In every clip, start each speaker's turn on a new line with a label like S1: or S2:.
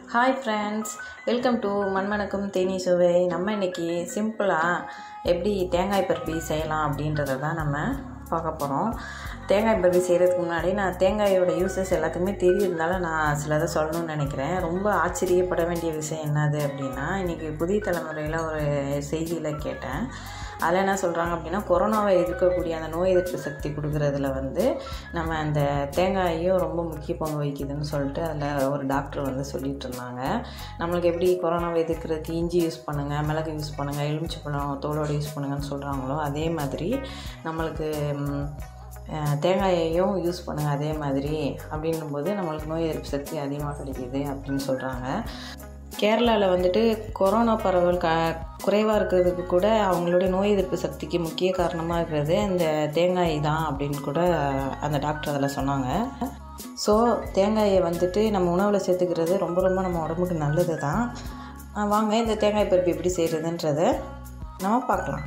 S1: hi friends welcome to மண்மணக்கும் தேனி சுவை நம்ம இன்னைக்கு சிம்பிளாக எப்படி தேங்காய் பருப்பி செய்யலாம் அப்படின்றத தான் நம்ம பார்க்க போகிறோம் தேங்காய் பருப்பி செய்கிறதுக்கு முன்னாடி நான் தேங்காயோட யூசஸ் எல்லாத்துக்குமே தெரியறதுனால நான் சிலதை சொல்லணும்னு நினைக்கிறேன் ரொம்ப ஆச்சரியப்பட வேண்டிய விஷயம் என்னது அப்படின்னா இன்றைக்கி புதிய தலைமுறையில் ஒரு செய்தியில் கேட்டேன் அதில் என்ன சொல்கிறாங்க அப்படின்னா கொரோனாவை எதிர்க்கக்கூடிய அந்த நோய் எதிர்ப்பு சக்தி கொடுக்குறதுல வந்து நம்ம அந்த தேங்காயும் ரொம்ப முக்கிய பங்கு வகிக்குதுன்னு சொல்லிட்டு அதில் ஒரு டாக்டர் வந்து சொல்லிட்டு இருந்தாங்க நம்மளுக்கு எப்படி கொரோனாவை எதிர்க்கிறதுக்கு இஞ்சி யூஸ் பண்ணுங்கள் மிளகு யூஸ் பண்ணுங்கள் எலுமிச்சை பழம் தோலோடு யூஸ் பண்ணுங்கன்னு சொல்கிறாங்களோ அதே மாதிரி நம்மளுக்கு ம், அஹ், தேங்காயையும் யூஸ் பண்ணுங்கள் அதே மாதிரி அப்படின்னும்போது நம்மளுக்கு நோய் எதிர்ப்பு சக்தி அதிகமாக கிடைக்கிது அப்படின்னு சொல்கிறாங்க கேரளாவில் வந்துட்டு கொரோனா பரவல் க குறைவாக இருக்கிறதுக்கு கூட அவங்களுடைய நோய் எதிர்ப்பு சக்திக்கு முக்கிய காரணமாக இருக்கிறது இந்த தேங்காய் தான் அப்படின்னு கூட அந்த டாக்டர் அதில் சொன்னாங்க ஸோ தேங்காயை வந்துட்டு நம்ம உணவில் சேர்த்துக்கிறது ரொம்ப ரொம்ப நம்ம உடம்புக்கு நல்லது தான் அஹ் வாங்க இந்த தேங்காய் பருப்பு எப்படி செய்கிறதுன்றதை நம்ம பார்க்கலாம்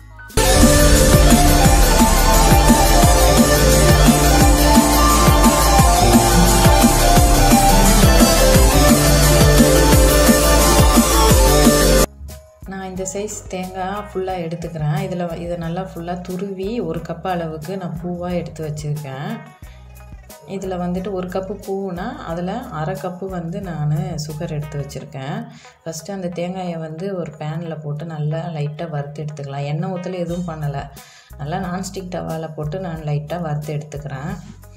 S1: நான் இந்த சைஸ் தேங்காய் ஃபுல்லாக எடுத்துக்கிறேன் இதில் இதை நல்லா ஃபுல்லாக துருவி ஒரு கப் அளவுக்கு நான் பூவாக எடுத்து வச்சுருக்கேன் இதில் வந்துட்டு ஒரு கப்பு பூவுனா அதில் அரை கப்பு வந்து நான் சுகர் எடுத்து வச்சுருக்கேன் ஃபஸ்ட்டு அந்த தேங்காயை வந்து ஒரு பேனில் போட்டு நல்லா லைட்டாக வறுத்து எடுத்துக்கலாம் எண்ணெய் ஊற்றல எதுவும் பண்ணலை நல்லா நான்ஸ்டிக் டவாவில் போட்டு நான் லைட்டாக வறுத்து எடுத்துக்கிறேன்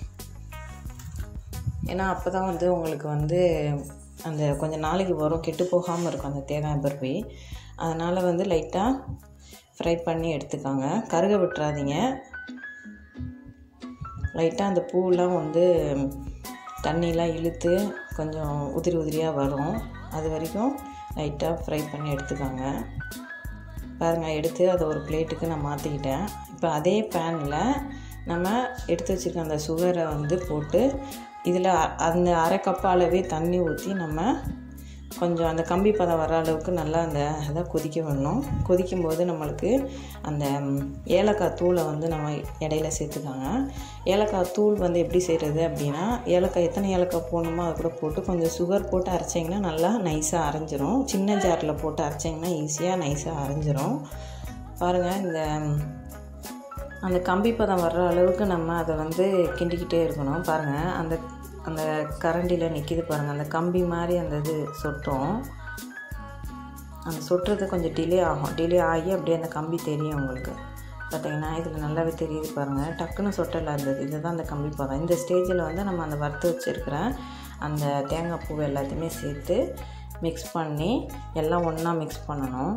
S1: ஏன்னா அப்போ தான் வந்து உங்களுக்கு வந்து அந்த கொஞ்சம் நாளைக்கு வரும் கெட்டு போகாமல் இருக்கும் அந்த தேங்காய் பருப்பி அதனால் வந்து லைட்டாக ஃப்ரை பண்ணி எடுத்துக்காங்க கருக விட்டுறாதீங்க லைட்டாக அந்த பூவெலாம் வந்து தண்ணிலாம் இழுத்து கொஞ்சம் உதிரி உதிரியாக வரும் அது வரைக்கும் லைட்டாக ஃப்ரை பண்ணி எடுத்துக்காங்க பாருங்கள் எடுத்து அதை ஒரு பிளேட்டுக்கு நான் மாற்றிக்கிட்டேன் இப்போ அதே பேனில் நம்ம எடுத்து வச்சுருக்க அந்த சுகரை வந்து போட்டு இதில் அந்த அரை கப் அளவே தண்ணி ஊற்றி நம்ம கொஞ்சம் அந்த கம்பி பதம் வர அளவுக்கு நல்லா அந்த இதை கொதிக்க விடணும் கொதிக்கும் போது நம்மளுக்கு அந்த ம், ஏலக்காய் தூளை வந்து நம்ம இடையில சேர்த்துக்காங்க ஏலக்காய் தூள் வந்து எப்படி செய்கிறது அப்படின்னா ஏலக்காய் எத்தனை ஏலக்காய் போடணுமோ அதை கூட போட்டு கொஞ்சம் சுகர் போட்டு அரைச்சிங்கன்னா நல்லா நைஸாக அரைஞ்சிரும் சின்ன ஜாரில் போட்டு அரைச்சிங்கன்னா ஈஸியாக நைஸாக அரைஞ்சிரும் பாருங்கள் இந்த ம், அந்த கம்பி பதம் வர்ற அளவுக்கு நம்ம அதை வந்து கிண்டிக்கிட்டே இருக்கணும் பாருங்கள் அந்த அந்த கரண்டியில் நிற்கிது பாருங்கள் அந்த கம்பி மாதிரி அந்த இது சொட்டும் அந்த சொட்டுறது கொஞ்சம் டிலே ஆகும் டிலே ஆகி அப்படியே அந்த கம்பி தெரியும் உங்களுக்கு பார்த்தீங்கன்னா இதில் நல்லாவே தெரியுது பாருங்கள் டக்குன்னு சொட்டல இருந்தது இதுதான் அந்த கம்பி பதம் இந்த ஸ்டேஜில் வந்து நம்ம அந்த வறுத்து வச்சுருக்கிற அந்த தேங்காய் பூ எல்லாத்தையுமே சேர்த்து மிக்ஸ் பண்ணி எல்லாம் ஒன்றா மிக்ஸ் பண்ணணும்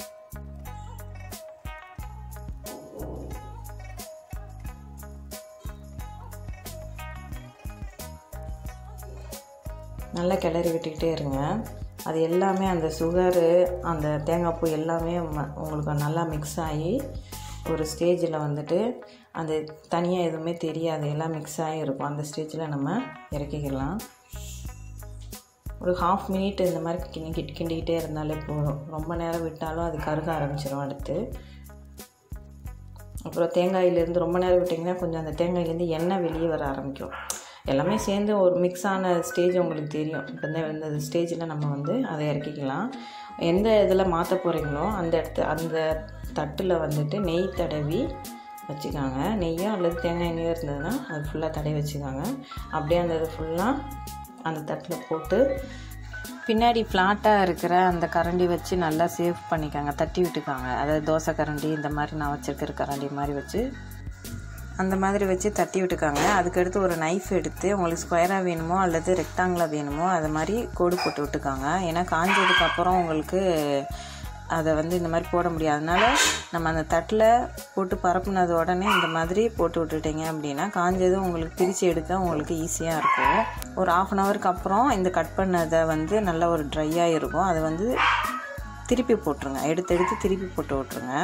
S1: நல்லா கிளறி விட்டுக்கிட்டே இருங்க அது எல்லாமே அந்த சுகரு அந்த தேங்காய் பூ எல்லாமே ம- உங்களுக்கு நல்லா மிக்ஸ் ஆகி ஒரு ஸ்டேஜில் வந்துட்டு அந்த தனியாக எதுவுமே தெரியாது எல்லாம் மிக்ஸ் ஆகி இருக்கும் அந்த ஸ்டேஜில் நம்ம இறக்கிக்கலாம் ஒரு ஹாஃப் மினிட் இந்த மாதிரி கிண்டி கிண்டி- கிண்டிக்கிட்டே இருந்தாலே போதும் ரொம்ப நேரம் விட்டாலும் அது கருக ஆரம்பிச்சிடும் அடுத்து அப்புறம் தேங்காயிலேருந்து ரொம்ப நேரம் விட்டிங்கன்னா கொஞ்சம் அந்த தேங்காயிலேருந்து எண்ணெய் வெளியே வர ஆரம்பிக்கும் எல்லாமே சேர்ந்து ஒரு மிக்ஸ் ஆன ஸ்டேஜ் உங்களுக்கு தெரியும் இப்போ இந்த இந்த ஸ்டேஜில் நம்ம வந்து அதை இறக்கிக்கலாம் எந்த இதில் மாற்ற போகிறீங்களோ அந்த இடத்து அந்த தட்டில் வந்துட்டு நெய் தடவி வச்சுக்காங்க நெய்யோ அல்லது தேங்காய் எண்ணெயோ இருந்ததுன்னா அது ஃபுல்லாக தடவி வச்சுக்காங்க அப்படியே அந்த இது ஃபுல்லாக அந்த தட்டில் போட்டு பின்னாடி ஃப்ளாட்டாக இருக்கிற அந்த கரண்டி வச்சு நல்லா சேவ் பண்ணிக்காங்க தட்டி விட்டுக்காங்க அதாவது தோசை கரண்டி இந்த மாதிரி நான் வச்சுருக்கிற கரண்டி மாதிரி வச்சு அந்த மாதிரி வச்சு தட்டி விட்டுக்காங்க அதுக்கடுத்து ஒரு நைஃப் எடுத்து உங்களுக்கு ஸ்கொயராக வேணுமோ அல்லது ரெக்டாங்கிளாக வேணுமோ அது மாதிரி கோடு போட்டு விட்டுக்காங்க ஏன்னா காஞ்சதுக்கு அப்புறம் உங்களுக்கு அதை வந்து இந்த மாதிரி போட முடியாது அதனால நம்ம அந்த தட்டில் போட்டு பரப்புனது உடனே இந்த மாதிரி போட்டு விட்டுட்டீங்க அப்படின்னா காஞ்சதும் உங்களுக்கு பிரித்து எடுக்க உங்களுக்கு ஈஸியாக இருக்கும் ஒரு ஆஃப் அன் ஹவருக்கு அப்புறம் இந்த கட் பண்ணதை வந்து நல்லா ஒரு ட்ரையாக இருக்கும் அதை வந்து திருப்பி போட்டுருங்க எடுத்து எடுத்து திருப்பி போட்டு விட்ருங்க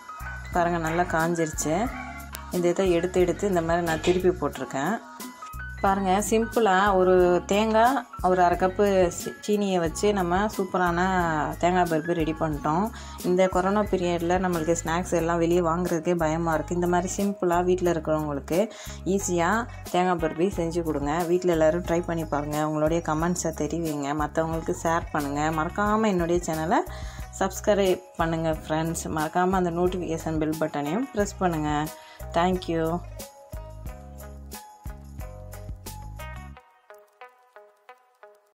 S1: பாருங்கள் நல்லா காஞ்சிருச்சு இந்த இதை எடுத்து எடுத்து இந்த மாதிரி நான் திருப்பி போட்டிருக்கேன் பாருங்கள் சிம்பிளாக ஒரு தேங்காய் ஒரு அரை கப்பு சி- சீனியை வச்சு நம்ம சூப்பரான தேங்காய் பருப்பு ரெடி பண்ணிட்டோம் இந்த கொரோனா பீரியடில் நம்மளுக்கு ஸ்நாக்ஸ் எல்லாம் வெளியே வாங்குறதுக்கே பயமாக இருக்குது இந்த மாதிரி சிம்பிளாக வீட்டில் இருக்கிறவங்களுக்கு ஈஸியாக தேங்காய் பருப்பி செஞ்சு கொடுங்க வீட்டில் எல்லோரும் ட்ரை பண்ணி பாருங்கள் உங்களுடைய கமெண்ட்ஸை தெரிவிங்க மற்றவங்களுக்கு ஷேர் பண்ணுங்கள் மறக்காமல் என்னுடைய சேனலை சப்ஸ்கிரைப் பண்ணுங்கள் ஃப்ரெண்ட்ஸ் மறக்காமல் அந்த நோட்டிஃபிகேஷன் பெல் பட்டனையும் ப்ரெஸ் பண்ணுங்கள் தேங்க்யூ